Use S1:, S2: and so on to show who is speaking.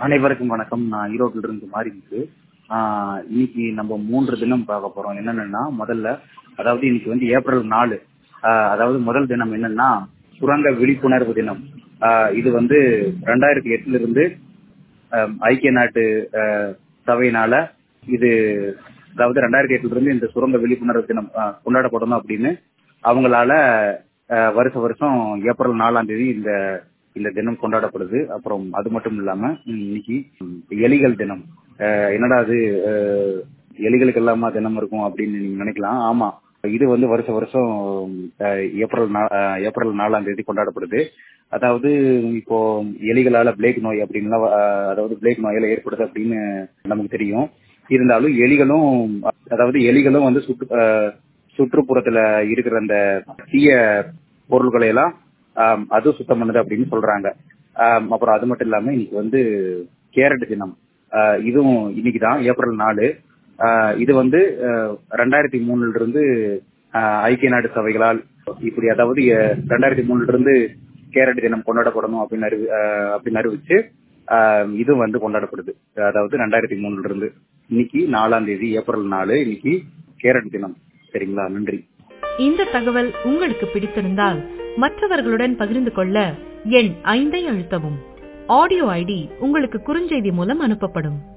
S1: அனைவருக்கும் வணக்கம் நான் ஈரோட்டில் இருந்து மாறிமுத்து ஆஹ் இன்னைக்கு நம்ம மூன்று தினம் பார்க்க போறோம் என்னென்னா முதல்ல அதாவது இன்னைக்கு வந்து ஏப்ரல் நாலு ஆஹ் அதாவது முதல் தினம் என்னன்னா சுரங்க விழிப்புணர்வு தினம் ஆஹ் இது வந்து ரெண்டாயிரத்தி எட்டுல இருந்து ஆஹ் ஐக்கிய நாட்டு ஆஹ் சபையினால இது அதாவது ரெண்டாயிரத்தி எட்டுல இருந்து இந்த சுரங்க விழிப்புணர்வு தினம் ஆஹ் கொண்டாடப்படணும் அப்படின்னு அவங்களால ஆஹ் வருஷ வருஷம் ஏப்ரல் நாலாம் தேதி இந்த இந்த தினம் கொண்டாடப்படுது அப்புறம் அது மட்டும் இல்லாம ம், இன்னைக்கு ம், எலிகள் தினம் ஆஹ் என்னடா அது ஆஹ் எலிகளுக்கு எல்லாமா தினம் இருக்கும் அப்படின்னு நீங்க நினைக்கலாம் ஆமா இது வந்து வருஷ வருஷம் ஆஹ் ஏப்ரல் நா- ஆஹ் ஏப்ரல் நாலாம் தேதி கொண்டாடப்படுது அதாவது இப்போ எலிகளால பிளேக் நோய் அப்படின்லாம் ஆஹ் அதாவது பிளேக் நோயால ஏற்படுது அப்படின்னு நமக்கு தெரியும் இருந்தாலும் எலிகளும் அதாவது எலிகளும் வந்து சுற்று ஆஹ் சுற்றுப்புறத்துல இருக்கிற அந்த தீய பொருள்களை எல்லாம் ஆம், அது சுத்தம் பண்ணுது அப்படின்னு சொல்றாங்க ஆம், அப்புறம் அது மட்டும் இல்லாம இன்னைக்கு வந்து கேரட் தினம் ஆஹ் இதுவும் இன்னைக்கு தான் ஏப்ரல் நாலு ஆஹ் இது வந்து ஆஹ் ரெண்டாயிரத்தி மூணுல இருந்து ஆஹ் ஐக்கிய நாடு சபைகளால் இப்படி அதாவது அஹ் ரெண்டாயிரத்தி மூணுல இருந்து கேரட் தினம் கொண்டாடப்படணும் அப்படின்னு அறிவி ஆஹ் அப்படின்னு அறிவிச்சு ஆஹ் இது வந்து கொண்டாடப்படுது அதாவது ரெண்டாயிரத்தி மூணுல இருந்து இன்னைக்கு நாலாம் தேதி ஏப்ரல் நாலு இன்னைக்கு கேரட் தினம் சரிங்களா நன்றி
S2: இந்த தகவல் உங்களுக்கு பிடித்திருந்தால் மற்றவர்களுடன் பகிர்ந்து கொள்ள எண் ஐந்தை அழுத்தவும் ஆடியோ ஐடி உங்களுக்கு குறுஞ்செய்தி மூலம் அனுப்பப்படும்